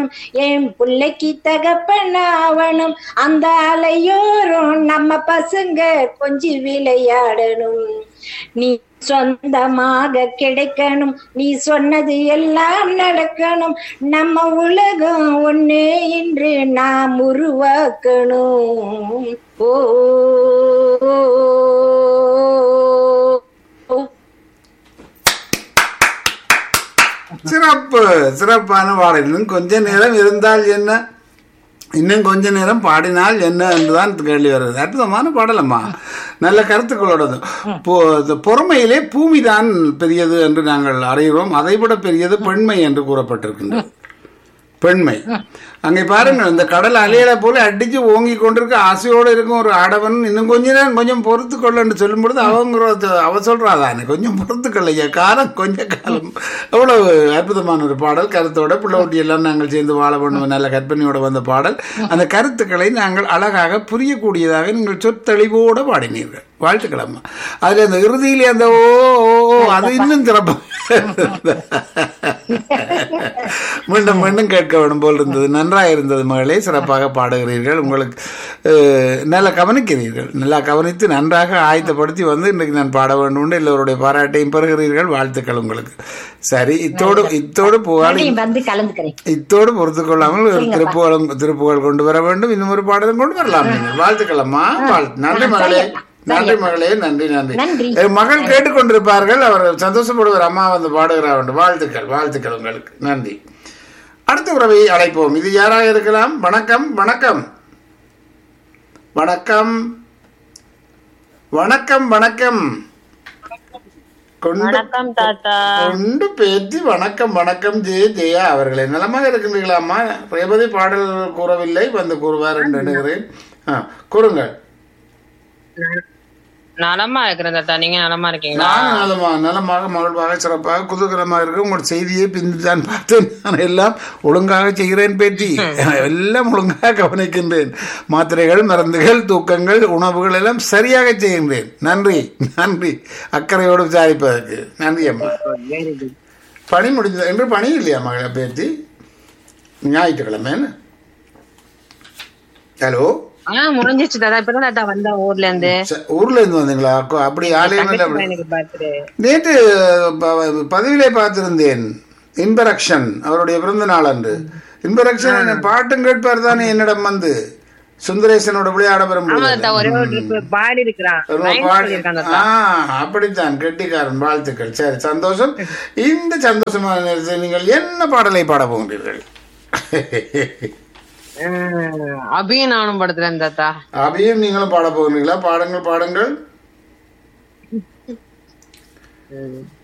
என் பிள்ளைக்கு தகப்பனாவணும் அந்த அலையோரும் நம்ம பசங்க கொஞ்சி விளையாடணும் நீ சொந்தமாக கிடைக்கணும் நீ சொன்னது எல்லாம் நடக்கணும் நம்ம உலகம் ஒண்ணு என்று நாம் உருவாக்கணும் ஓ சிறப்பு சிறப்பான பாடல் இன்னும் கொஞ்ச நேரம் இருந்தால் என்ன இன்னும் கொஞ்ச நேரம் பாடினால் என்ன என்றுதான் கேள்வி வருது அற்புதமான பாடலம்மா நல்ல கருத்துக்களோடது பொ- இது பொறுமையிலே பூமிதான் பெரியது என்று நாங்கள் அறிகிறோம் அதைவிட பெரியது பெண்மை என்று கூறப்பட்டிருக்கின்றது பெண்மை அங்கே பாருங்க இந்த கடல் அலையில போல அடிச்சு ஓங்கி கொண்டிருக்க ஆசையோடு இருக்கும் ஒரு ஆடவன் இன்னும் கொஞ்ச நேரம் கொஞ்சம் பொறுத்து கொள்ளன்னு சொல்லும் பொழுது அவங்க அவ சொல்றாதானே கொஞ்சம் பொறுத்து கொள்ளையா காலம் கொஞ்ச காலம் அவ்வளவு அற்புதமான ஒரு பாடல் கருத்தோட பிள்ளை எல்லாம் நாங்கள் சேர்ந்து வாழ வேண்டும் நல்ல கற்பனையோட வந்த பாடல் அந்த கருத்துக்களை நாங்கள் அழகாக புரியக்கூடியதாக நீங்கள் சொத்தெளிவோடு பாடினீர்கள் வாழ்த்துக்கள் அம்மா அதுல அந்த இறுதியிலே அந்த ஓ ஓ, ஓ, அது இன்னும் சிறப்பு மீண்டும் மீண்டும் கேட்க வேண்டும் போல் இருந்தது நன்றாக இருந்தது மகளே சிறப்பாக பாடுகிறீர்கள் உங்களுக்கு அஹ், நல்லா கவனிக்கிறீர்கள் நல்லா கவனித்து நன்றாக ஆயத்தப்படுத்தி வந்து இன்றைக்கு நான் பாட வேண்டும் என்று எல்லோருடைய பாராட்டையும் பெறுகிறீர்கள் வாழ்த்துக்கள் உங்களுக்கு சரி இத்தோடு இத்தோடு புகாரி மறுபடியும் வந்து கலந்துக்கிறேன் இத்தோடு பொறுத்து கொள்ளாமல் ஒரு திருப்புகழும் திருப்புகழ் கொண்டு வர வேண்டும் இன்னும் ஒரு பாடலும் கொண்டு வரலாம் நீங்கள் வாழ்த்துக்கள் அம்மா வாழ்த்து நன்றி மகளே நன்றி மகளே நன்றி நன்றி நன்றி. என் மகள் கேட்டுக்கொண்டிருப்பார்கள் அவர் சந்தோஷப்படுவார் அம்மா வந்து பாடுகிறார் என்று வாழ்த்துக்கள் வாழ்த்துக்கள் உங்களுக்கு நன்றி அடுத்த உறவை அழைப்போம் இது யாராக இருக்கலாம் வணக்கம் வணக்கம் வணக்கம் வணக்கம் வணக்கம் கொண்டு வணக்கம் தாத்தா கொண்டு பேத்தி வணக்கம் வணக்கம் ஜெய ஜெயா அவர்களே நலமாக இருக்கின்றீர்களாம்மா ரேவதி பாடல் கூறவில்லை வந்து கூறுவார் என்று எண்ணுகிறேன் ஆ, கூறுங்கள் நலமா இருக்கிறேன் தாத்தா நீங்க நலமா இருக்கீங்களா நான் நலமா நலமாக மகிழ்வாக சிறப்பாக குதூகலமாக இருக்க உங்களோட செய்தியை பின்பு தான் பார்த்தேன் நான் எல்லாம் ஒழுங்காக செய்கிறேன் பேட்டி எல்லாம் ஒழுங்காக கவனிக்கின்றேன் மாத்திரைகள் மருந்துகள் தூக்கங்கள் உணவுகள் எல்லாம் சரியாக செய்கின்றேன் நன்றி நன்றி அக்கறையோடு விசாரிப்பதற்கு நன்றி அம்மா பணி முடிஞ்சது என்று பணி இல்லையா மகள பேத்தி ஞாயிற்றுக்கிழமை ஹலோ ஆ முடிஞ்சிச்சு தாத்தா இப்பதான் தாத்தா வந்தேன் ஊர்ல இருந்து ச- ஊர்ல இருந்து வந்தீங்களா அக்கோ, அப்படி ஆலயம் இல்லை அப்படி எனக்கு பர்த்டே நேற்று ப- பதிவிலே பார்த்திருந்தேன் இன்பரக்ஷன் அவருடைய பிறந்த நாள் அன்று இன்பரக்ஷன் பாட்டும் கேட்பார் தானே என்னிடம் வந்து சுந்தரேசனோட விளையாட ஆமா வரும்போது தாத்தா ஒரே ஒரு ட்ரிப் பாடி இருக்கிறான் ஒரு Lines பாடி- சொல்லியிருக்கான் தாத்தா ஆ, அப்படித்தான் கெட்டிக்காரன் வாழ்த்துக்கள் சரி சந்தோஷம் இந்த சந்தோஷமான நேரத்தில் நீங்கள் என்ன பாடலை பாட போகிறீர்கள் ம், அபியும் நானும் படுத்துறேன் தாத்தா அவையும் நீங்களும் பாட போகிறீங்களா பாடுங்கள் பாடுங்கள்